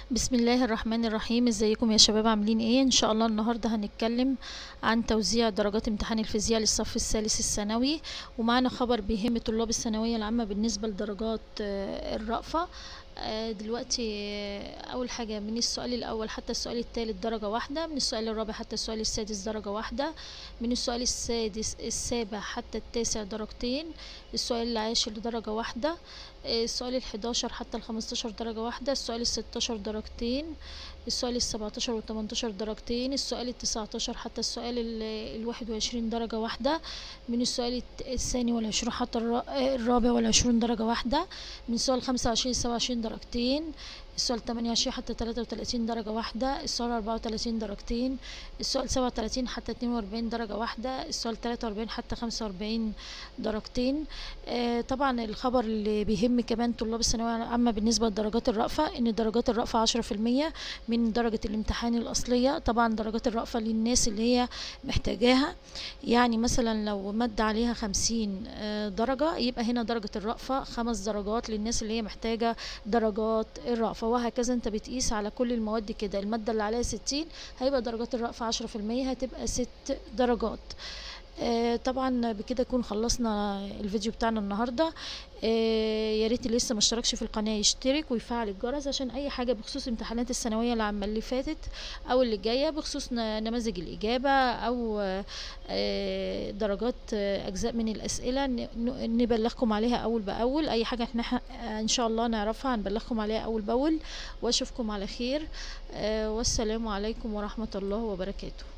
بسم الله الرحمن الرحيم ازيكم يا شباب عاملين ايه ان شاء الله النهارده هنتكلم عن توزيع درجات امتحان الفيزياء للصف الثالث الثانوي ومعنا خبر بيهم طلاب الثانويه العامه بالنسبه لدرجات آه، الرأفة آه، دلوقتي آه، اول حاجه من السؤال الاول حتى السؤال الثالث درجه واحده من السؤال الرابع حتى السؤال السادس درجه واحده من السؤال السادس السابع حتى التاسع درجتين السؤال العاشر درجه واحده آه، السؤال الحداشر حتى الخمستاشر درجه واحده السؤال الستاشر درجتين السؤال السبعتاشر والتمنتاشر درجتين السؤال التسعتاشر حتى السؤال ال- الواحد وعشرين درجة واحدة من السؤال الت- الثاني والعشرين حتى الر- الرابع والعشرين درجة واحدة من السؤال خمسة وعشرين سبعة وعشرين درجتين السؤال تمانية وعشرين حتى تلاتة وتلاتين درجة واحدة السؤال أربعة وتلاتين درجتين السؤال سبعة وتلاتين حتى اتنين وأربعين درجة واحدة السؤال تلاتة وأربعين حتى خمسة وأربعين درجتين آه طبعا الخبر اللي بيهم كمان طلاب الثانوية العامة بالنسبة لدرجات الرأفة إن درجات الرأفة عشرة في المية من درجة الامتحان الأصلية طبعا درجات الرأفة للناس اللي هي محتاجاها يعني مثلا لو مد عليها خمسين آه، درجة يبقى هنا درجة الرأفة خمس درجات للناس اللي هي محتاجة درجات الرأفة وهكذا انت بتقيس على كل المواد كده المادة اللي عليها ستين هيبقى درجات الرأفة عشرة في المية هتبقى ست درجات آه طبعا بكده نكون خلصنا الفيديو بتاعنا النهارده آه يا ريت اللي لسه ما اشتركش في القناه يشترك ويفعل الجرس عشان اي حاجه بخصوص امتحانات الثانويه العامه اللي فاتت او اللي جايه بخصوص ن- نماذج الاجابه او آه درجات آه اجزاء من الاسئله ن- ن- نبلغكم عليها اول باول اي حاجه احنا ح- ان شاء الله نعرفها هنبلغكم عليها اول باول واشوفكم على خير آه والسلام عليكم ورحمه الله وبركاته